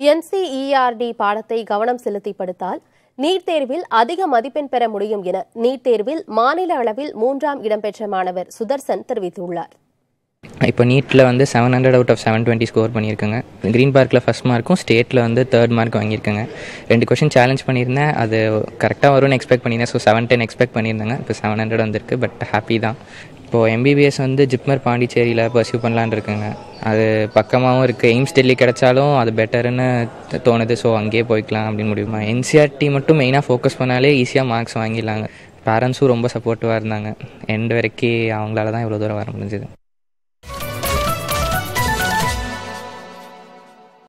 NCERT பாடத்தை கவனம் செலுத்தி படித்தால் நீட் தேர்வில் அதிக மதிப்பெண் பெற முடியும் என நீட் தேர்வில் மாநில அளவில் மூன்றாம் இடம் பெற்ற மாணவர் சுதர்சன் தெரிவித்துள்ளார் இப்போ நீட்டில் வந்து seven hundred out of seven twenty score பண்ணியிருக்கேங்க க்ரீன் பார்க்கில் ஃபஸ்ட் மார்க்கும் ஸ்டேட்டில் வந்து தேர்ட் மார்க் வாங்கியிருக்கேங்க ரெண்டு கொஷின் சேலஞ்ச் பண்ணியிருந்தேன் அது கரெக்டாக வரும்னு எக்ஸ்பெக்ட் பண்ணியிருந்தேன் ஸோ செவன் டென் எக்ஸ்பெக்ட் பண்ணியிருந்தேங்க இப்போ செவன் ஹண்ட்ரட் வந்திருக்கு பட் ஹாப்பி தான் இப்போது எம்பிபிஎஸ் வந்து ஜிப்மர் பாண்டிச்சேரியில் பர்சியூ பண்ணலான்னு இருக்குங்க அது பக்கமாகவும் இருக்குது எய்ம்ஸ் டெல்லி கிடைச்சாலும் அது பெட்டர்னு தோணுது ஸோ அங்கேயே போய்க்கலாம் அப்படின்னு முடியுமா என்சிஆர்டி மட்டும் மெயினாக ஃபோக்கஸ் பண்ணாலே ஈஸியாக மார்க்ஸ் வாங்கிடலாங்க பேரண்ட்ஸும் ரொம்ப சப்போர்ட்டிவாக இருந்தாங்க எண்ட் வரைக்கும் அவங்களால தான் இவ்வளோ தூரம் வர முடிஞ்சது